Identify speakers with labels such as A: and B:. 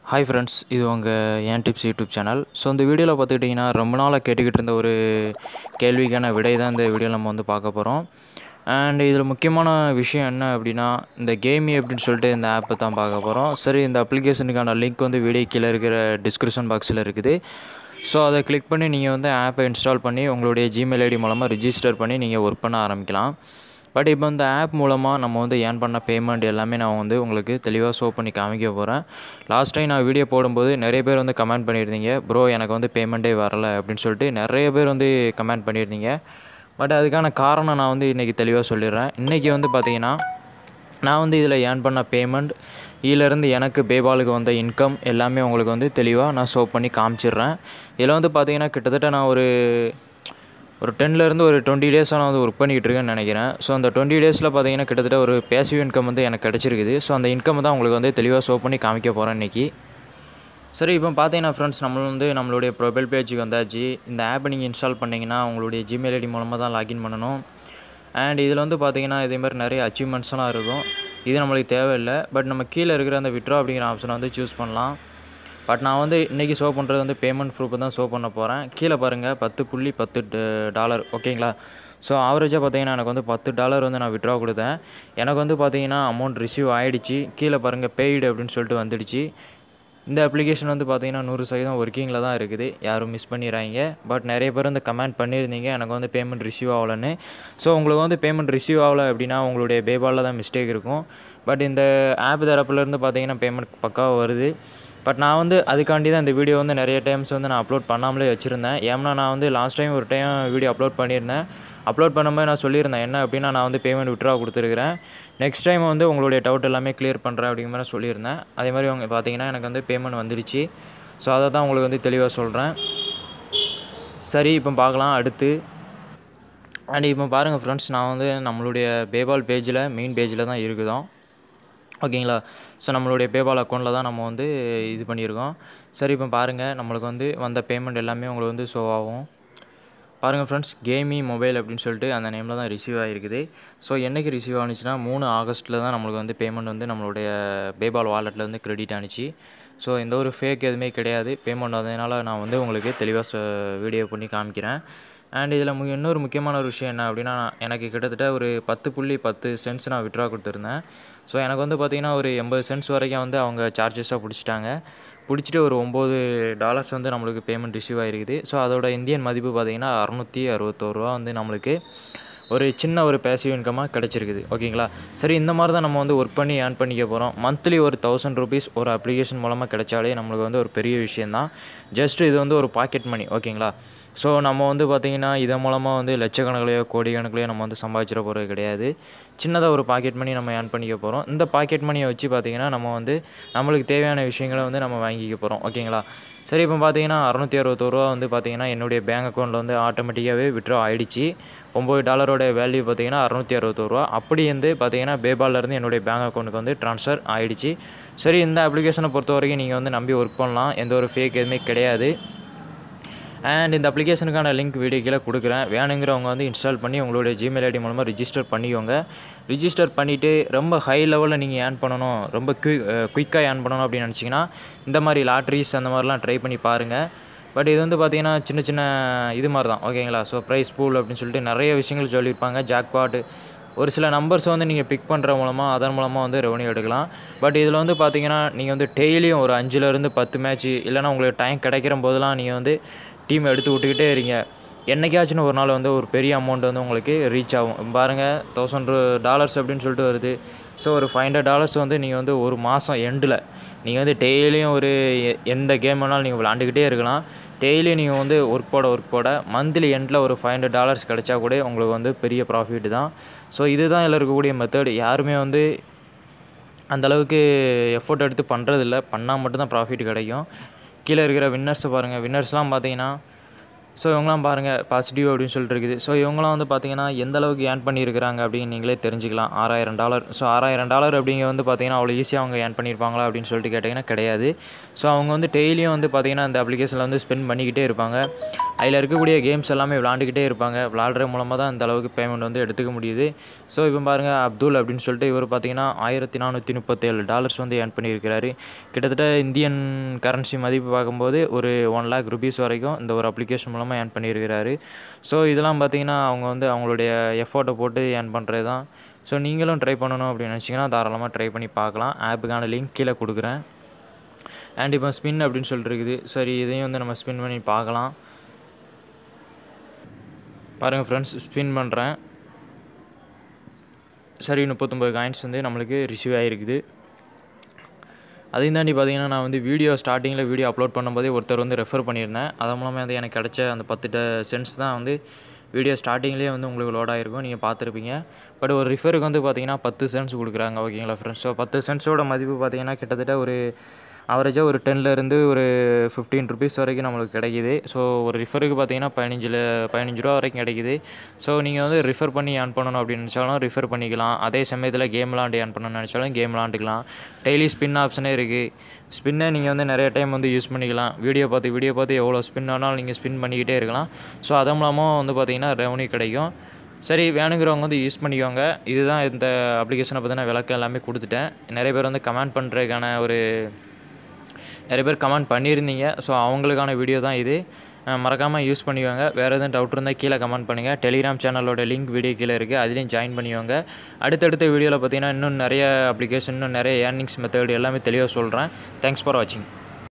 A: hi friends இது உங்கள் ஏன் டிப்ஸ் யூடியூப் சேனல் ஸோ இந்த வீடியோவில் பார்த்துக்கிட்டிங்கன்னா ரொம்ப நாளாக கேட்டுக்கிட்டு இருந்த ஒரு கேள்விக்கான விடை தான் இந்த வீடியோவில் நம்ம வந்து பார்க்க போகிறோம் அண்ட் இதில் முக்கியமான விஷயம் என்ன அப்படின்னா இந்த கேமி அப்படின்னு சொல்லிட்டு இந்த ஆப்பை தான் பார்க்க போகிறோம் சரி இந்த அப்ளிகேஷனுக்கான லிங்க் வந்து வீடியோ கீழே இருக்கிற டிஸ்கிரிப்ஷன் பாக்ஸில் இருக்குது ஸோ அதை கிளிக் பண்ணி நீங்கள் வந்து ஆப்பை இன்ஸ்டால் பண்ணி உங்களுடைய ஜிமெயில் ஐடி மூலமாக ரிஜிஸ்டர் பண்ணி நீங்கள் ஒர்க் பண்ண ஆரம்பிக்கலாம் பட் இப்போ இந்த ஆப் மூலமாக நம்ம வந்து ஏர்ன் பண்ண பேமெண்ட் எல்லாமே நான் வந்து உங்களுக்கு தெளிவாக ஷோ பண்ணி காமிக்க போகிறேன் லாஸ்ட் டைம் நான் வீடியோ போடும்போது நிறைய பேர் வந்து கமெண்ட் பண்ணியிருந்தீங்க ப்ரோ எனக்கு வந்து பேமெண்ட்டே வரல அப்படின்னு சொல்லிட்டு நிறைய பேர் வந்து கமெண்ட் பண்ணியிருந்தீங்க பட் அதுக்கான காரணம் நான் வந்து இன்றைக்கி தெளிவாக சொல்லிடுறேன் இன்றைக்கி வந்து பார்த்தீங்கன்னா நான் வந்து இதில் ஏர்ன் பண்ண பேமெண்ட் இதிலேருந்து எனக்கு பேபாலுக்கு வந்த இன்கம் எல்லாமே உங்களுக்கு வந்து தெளிவாக நான் ஷோ பண்ணி காமிச்சிடுறேன் இதில் வந்து பார்த்தீங்கன்னா கிட்டத்தட்ட நான் ஒரு ஒரு டென்லேருந்து ஒரு டுவெண்ட்டி டேஸாக நான் வந்து ஒர்க் பண்ணிகிட்டு இருக்கேன்னு நினைக்கிறேன் ஸோ அந்த டுவெண்ட்டி டேஸில் பார்த்தீங்கன்னா கிட்டத்தட்ட ஒரு பேசிவ் இன்கம் வந்து எனக்கு கிடச்சிருக்குது ஸோ அந்த இன்கம் தான் உங்களுக்கு வந்து தெளிவாக ஷோ பண்ணி காமிக்க போகிறேன் இன்றைக்கி சரி இப்போ பார்த்தீங்கன்னா ஃப்ரெண்ட்ஸ் நம்ம வந்து நம்மளுடைய ப்ரொஃபைல் பேஜுக்கு வந்தாச்சு இந்த ஆப்பை நீங்கள் இன்ஸ்டால் பண்ணிங்கன்னா உங்களுடைய ஜிமெயில் ஐடி மூலமாக தான் லாகின் பண்ணணும் அண்ட் இதில் வந்து பார்த்தீங்கன்னா இதே மாதிரி நிறைய அச்சீவ்மெண்ட்ஸ்லாம் இருக்கும் இது நம்மளுக்கு தேவையில்லை பட் நம்ம கீழே இருக்கிற அந்த விட்ரா அப்படிங்கிற ஆப்ஷனை வந்து சூஸ் பண்ணலாம் பட் நான் வந்து இன்றைக்கி ஷோ பண்ணுறது வந்து பேமெண்ட் ப்ரூஃப் தான் ஷோ பண்ண போகிறேன் கீழே பாருங்கள் பத்து புள்ளி பத்து டாலர் ஓகேங்களா ஸோ ஆவரேஜாக பார்த்தீங்கன்னா எனக்கு வந்து பத்து டாலர் வந்து நான் விட்ரா கொடுத்தேன் எனக்கு வந்து பார்த்தீங்கன்னா அமௌண்ட் ரிசீவ் ஆகிடுச்சு கீழே பாருங்கள் பெய்டு அப்படின்னு சொல்லிட்டு வந்துடுச்சு இந்த அப்ளிகேஷன் வந்து பார்த்தீங்கன்னா நூறு சதவீதம் ஒர்க்கிங்கில் தான் இருக்குது யாரும் மிஸ் பண்ணிடுறாங்க பட் நிறைய பேர் வந்து கமெண்ட் பண்ணியிருந்தீங்க எனக்கு வந்து பேமெண்ட் ரிசீவ் ஆகலன்னு ஸோ உங்களுக்கு வந்து பேமெண்ட் ரிசீவ் ஆகலை அப்படின்னா உங்களுடைய பேபாலில் தான் மிஸ்டேக் இருக்கும் பட் இந்த ஆப் தரப்புலேருந்து பார்த்தீங்கன்னா பேமெண்ட் பக்காவாக வருது பட் நான் வந்து அதுக்காண்டி தான் இந்த வீடியோ வந்து நிறைய டைம்ஸ் வந்து நான் அப்லோட் பண்ணாமலே வச்சுருந்தேன் ஏன்னா நான் வந்து லாஸ்ட் டைம் ஒரு டைம் வீடியோ அப்லோட் பண்ணியிருந்தேன் அப்லோட் பண்ணும்போது நான் சொல்லியிருந்தேன் என்ன அப்படின்னா நான் வந்து பேமெண்ட் விட்ரா கொடுத்துருக்குறேன் நெக்ஸ்ட் டைம் வந்து உங்களுடைய டவுட் எல்லாமே கிளியர் பண்ணுறேன் அப்படிங்கிற மாதிரி சொல்லியிருந்தேன் அதே மாதிரி அவங்க பார்த்தீங்கன்னா எனக்கு வந்து பேமெண்ட் வந்துடுச்சு ஸோ அதை தான் உங்களுக்கு வந்து தெளிவாக சொல்கிறேன் சரி இப்போ பார்க்கலாம் அடுத்து அண்ட் இப்போ பாருங்கள் ஃப்ரெண்ட்ஸ் நான் வந்து நம்மளுடைய பேபால் பேஜில் மெயின் பேஜில் தான் இருக்குதோம் ஓகேங்களா ஸோ நம்மளுடைய பேபால் அக்கௌண்ட்டில் தான் நம்ம வந்து இது பண்ணியிருக்கோம் சரி இப்போ பாருங்கள் நம்மளுக்கு வந்து வந்த பேமெண்ட் எல்லாமே உங்களுக்கு வந்து ஷோ ஆகும் பாருங்கள் ஃப்ரெண்ட்ஸ் கேமி மொபைல் அப்படின்னு சொல்லிட்டு அந்த நேமில் தான் ரிசீவ் ஆகிருக்குது ஸோ என்றைக்கு ரிசீவ் ஆனிச்சுன்னா மூணு ஆகஸ்ட்டில் தான் நம்மளுக்கு வந்து பேமெண்ட் வந்து நம்மளுடைய பேபால் வாலெட்டில் வந்து கிரெடிட் ஆனிச்சு ஸோ எந்த ஒரு ஃபேக் எதுவுமே கிடையாது பேமெண்ட் வந்ததுனால நான் வந்து உங்களுக்கு தெளிவாக வீடியோ பண்ணி காமிக்கிறேன் அண்ட் இதில் மு இன்னொரு முக்கியமான ஒரு விஷயம் என்ன அப்படின்னா எனக்கு கிட்டத்தட்ட ஒரு பத்து புள்ளி பத்து சென்ட்ஸ் நான் விட்ரா கொடுத்துருந்தேன் ஸோ எனக்கு வந்து பார்த்திங்கன்னா ஒரு எண்பது சென்ட்ஸ் வரைக்கும் வந்து அவங்க சார்ஜஸாக பிடிச்சிட்டாங்க பிடிச்சிட்டு ஒரு ஒம்பது டாலர்ஸ் வந்து நம்மளுக்கு பேமெண்ட் ரிசீவ் ஆகிருக்குது ஸோ அதோட இந்தியன் மதிப்பு பார்த்திங்கன்னா அறநூற்றி அறுபத்தோருவா வந்து நம்மளுக்கு ஒரு சின்ன ஒரு பேசிவ் இன்கமாக கிடச்சிருக்குது ஓகேங்களா சரி இந்த மாதிரி தான் நம்ம வந்து ஒர்க் பண்ணி ஏர்ன் பண்ணிக்க போகிறோம் மந்த்லி ஒரு தௌசண்ட் ருபீஸ் ஒரு அப்ளிகேஷன் மூலமாக கிடைச்சாலே நம்மளுக்கு வந்து ஒரு பெரிய விஷயந்தான் ஜஸ்ட் இது வந்து ஒரு பாக்கெட் மணி ஓகேங்களா ஸோ நம்ம வந்து பார்த்திங்கன்னா இதன் மூலமாக வந்து லட்சக்கணக்கிலையோ கோடிக்கணக்கிலையோ நம்ம வந்து சம்பாதிச்சிட போகிறது கிடையாது சின்னதாக ஒரு பாக்கெட் மணி நம்ம ஏர்ன் பண்ணிக்க போகிறோம் இந்த பாக்கெட் மணியை வச்சு பார்த்திங்கன்னா நம்ம வந்து நம்மளுக்கு தேவையான விஷயங்களை வந்து நம்ம வாங்கிக்க போகிறோம் ஓகேங்களா சரி இப்போ பார்த்தீங்கன்னா அறநூற்றி அறுபத்தோருவா வந்து பார்த்தீங்கன்னா என்னுடைய பேங்க் அக்கௌண்ட்டில் வந்து ஆட்டோமேட்டிக்காகவே விட்ரா ஆகிடுச்சு ஒம்பது டாலரோட வேல்யூ பார்த்தீங்கன்னா அறநூற்றி அறுபத்தோருவா அப்படி வந்து பார்த்தீங்கன்னா பேபால்லேருந்து என்னுடைய பேங்க் அக்கௌண்ட்டுக்கு வந்து ட்ரான்ஸ்ஃபர் ஆகிடுச்சு சரி இந்த அப்ளிகேஷனை பொறுத்த வரைக்கும் நீங்கள் வந்து நம்பி ஒர்க் பண்ணலாம் எந்த ஒரு ஃபேக் எதுவுமே கிடையாது அண்ட் இந்த அப்ளிகேஷனுக்கான லிங்க் வீடியோ கீழே கொடுக்குறேன் வேணுங்கிறவங்க வந்து இன்ஸ்டால் பண்ணி உங்களுடைய ஜிமெயில் ஐடி மூலமாக ரிஜிஸ்டர் பண்ணிக்கோங்க ரிஜிஸ்டர் பண்ணிவிட்டு ரொம்ப ஹை லெவலில் நீங்கள் ஏர்ன் பண்ணணும் ரொம்ப குயிக் குயிக்காக ஏர்ன் பண்ணணும் அப்படின்னு நினச்சிங்கன்னா இந்த மாதிரி லாட்ரிஸ் அந்த மாதிரிலாம் ட்ரை பண்ணி பாருங்கள் பட் இது வந்து பார்த்திங்கன்னா சின்ன சின்ன இது மாதிரி தான் ஓகேங்களா ஸோ ப்ரைஸ் பூல் அப்படின்னு சொல்லிட்டு நிறைய விஷயங்கள் சொல்லியிருப்பாங்க ஜாக்பாட்டு ஒரு சில நம்பர்ஸ் வந்து நீங்கள் பிக் பண்ணுற மூலமாக அதன் மூலமாக வந்து ரெவன்யூ எடுக்கலாம் பட் இதில் வந்து பார்த்தீங்கன்னா நீங்கள் வந்து டெய்லியும் ஒரு அஞ்சுலேருந்து பத்து மேட்ச் இல்லைனா உங்களுக்கு டைம் கிடைக்கிற போதெல்லாம் நீங்கள் வந்து டீம் எடுத்து விட்டுக்கிட்டே இருங்க என்றைக்காச்சும் ஒரு நாள் வந்து ஒரு பெரிய அமௌண்ட் வந்து உங்களுக்கு ரீச் ஆகும் பாருங்கள் தௌசண்ட் டாலர்ஸ் அப்படின்னு சொல்லிட்டு வருது ஸோ ஒரு ஃபைவ் ஹண்ட்ரட் டாலர்ஸ் வந்து நீங்கள் வந்து ஒரு மாதம் எண்டில் நீங்கள் வந்து டெய்லியும் ஒரு எந்த கேம் வேணாலும் நீங்கள் விளாண்டுக்கிட்டே இருக்கலாம் டெய்லியும் நீங்கள் வந்து ஒர்க் போட ஒர்க் போட மந்த்லி எண்டில் ஒரு ஃபைவ் ஹண்ட்ரட் டாலர்ஸ் கிடைச்சா கூட உங்களுக்கு வந்து பெரிய ப்ராஃபிட் தான் ஸோ இதுதான் இதில் இருக்கக்கூடிய மெத்தட் யாருமே வந்து அந்தளவுக்கு எஃபோர்ட் எடுத்து பண்ணுறதில்ல பண்ணால் மட்டும்தான் ப்ராஃபிட் கிடைக்கும் கீழே இருக்கிற வின்னர்ஸை பாருங்கள் வின்னர்ஸ்லாம் பார்த்தீங்கன்னா ஸோ இவங்களாம் பாருங்கள் பாசிட்டிவ் அப்படின்னு சொல்லிட்டு இருக்குது ஸோ இவங்களாம் வந்து பார்த்தீங்கன்னா எந்த அளவுக்கு ஏர்ன் பண்ணியிருக்கிறாங்க அப்படின்னு நீங்களே தெரிஞ்சுக்கலாம் ஆறாயிரம் டாலர் ஸோ ஆறாயிரம் டாலர் அப்படிங்க வந்து பார்த்தீங்கன்னா அவ்வளோ ஈஸியாக அவங்க ஏர்ன் பண்ணியிருப்பாங்களா அப்படின்னு சொல்லிட்டு கேட்டிங்கன்னா கிடையாது ஸோ அவங்க வந்து டெய்லியும் வந்து பார்த்தீங்கன்னா அந்த அப்ளிகேஷனில் வந்து ஸ்பெண்ட் பண்ணிக்கிட்டே இருப்பாங்க அதில் இருக்கக்கூடிய கேம்ஸ் எல்லாமே விளாண்டுக்கிட்டே இருப்பாங்க விளாடுற மூலமாக தான் அந்த அளவுக்கு பேமெண்ட் வந்து எடுத்துக்க முடியுது ஸோ இப்போ பாருங்கள் அப்துல் அப்படின்னு சொல்லிட்டு இவர் பார்த்தீங்கன்னா ஆயிரத்தி நானூற்றி முப்பத்தேழு டாலர்ஸ் வந்து ஏர்ன் பண்ணியிருக்கிறாரு கிட்டத்தட்ட இந்தியன் கரன்சி மதிப்பு பார்க்கும்போது ஒரு ஒன் லேக் ருபீஸ் வரைக்கும் இந்த ஒரு அப்ளிகேஷன் மூலமாக ஏர்ன் பண்ணியிருக்கிறாரு ஸோ இதெல்லாம் பார்த்தீங்கன்னா அவங்க வந்து அவங்களுடைய எஃபோர்ட்டை போட்டு ஏர்ன் பண்ணுறது தான் ஸோ நீங்களும் ட்ரை பண்ணணும் அப்படின்னு நினச்சிங்கன்னா தாராளமாக ட்ரை பண்ணி பார்க்கலாம் ஆப்புக்கான லிங்க் கீழே கொடுக்குறேன் அண்ட் இப்போ ஸ்பின் அப்படின்னு சொல்லிட்டு இருக்குது சரி இதையும் வந்து நம்ம ஸ்பின் பண்ணி பார்க்கலாம் பாருங்கள் ஃப்ரெண்ட்ஸ் ஸ்பின் பண்ணுறேன் சரி முப்பத்தொம்பது காயின்ஸ் வந்து நம்மளுக்கு ரிசீவ் ஆகிருக்குது அதையும் தாண்டி பார்த்தீங்கன்னா நான் வந்து வீடியோ ஸ்டார்டிங்கில் வீடியோ அப்லோட் பண்ணும்போதே ஒருத்தர் வந்து ரெஃபர் பண்ணியிருந்தேன் அதன் மூலமாக வந்து எனக்கு கிடைச்ச அந்த பத்து சென்ஸ் தான் வந்து வீடியோ ஸ்டார்டிங்லேயே வந்து உங்களுக்கு லோட் ஆகிருக்கும் நீங்கள் பார்த்துருப்பீங்க பட் ஒரு ரிஃபருக்கு வந்து பார்த்தீங்கன்னா பத்து சென்ஸ் கொடுக்குறாங்க ஓகேங்களா ஃப்ரெண்ட்ஸ் ஸோ பத்து சென்ஸோட மதிப்பு பார்த்தீங்கன்னா கிட்டத்தட்ட ஒரு ஆவரேஜாக ஒரு டென்லேருந்து ஒரு ஃபிஃப்டீன் ருபீஸ் வரைக்கும் நம்மளுக்கு கிடைக்கிது ஸோ ஒரு ரிஃபருக்கு பார்த்தீங்கன்னா பதினஞ்சில் பதினஞ்சு ரூபா வரைக்கும் கிடைக்கிது ஸோ நீங்கள் வந்து ரிஃபர் பண்ணி ஏர்ன் பண்ணணும் அப்படின்னு நினச்சாலும் ரிஃபர் பண்ணிக்கலாம் அதே சமயத்தில் கேம் விளாண்டு ஏர்ன் பண்ணணும்னு நினச்சாலும் கேம் விளாண்டுக்கலாம் டெய்லி ஸ்பின் ஆப்ஷனே இருக்குது ஸ்பின்னை நீங்கள் வந்து நிறைய டைம் வந்து யூஸ் பண்ணிக்கலாம் வீடியோ பார்த்து வீடியோ பார்த்து எவ்வளோ ஸ்பின் ஆனாலும் நீங்கள் ஸ்பின் பண்ணிக்கிட்டே இருக்கலாம் ஸோ அதன் மூலமாக வந்து பார்த்தீங்கன்னா ரெவன்யூ கிடைக்கும் சரி வேணுங்கிறவங்க வந்து யூஸ் பண்ணிக்கோங்க இதுதான் இந்த அப்ளிகேஷனை பற்றின விளக்கம் எல்லாமே கொடுத்துட்டேன் நிறைய பேர் வந்து கமெண்ட் பண்ணுறதுக்கான ஒரு நிறைய பேர் கமெண்ட் பண்ணியிருந்தீங்க ஸோ அவங்களுக்கான வீடியோ தான் இது மறக்காமல் யூஸ் பண்ணிக்கோங்க வேறு எதுவும் டவுட் இருந்தால் கீழே கமெண்ட் பண்ணுங்கள் டெலிகிராம் சேனலோட லிங்க் வீடியோ கீழே இருக்குது அதுலேயும் ஜாயின் பண்ணிக்கோங்க அடுத்தடுத்த வீடியோவில் பார்த்தீங்கன்னா இன்னும் நிறைய அப்ளிகேஷன் இன்னும் நிறைய ஏர்னிங்ஸ் மெத்தட் எல்லாமே தெளிவாக சொல்கிறேன் தேங்க்ஸ் ஃபார் வாட்சிங்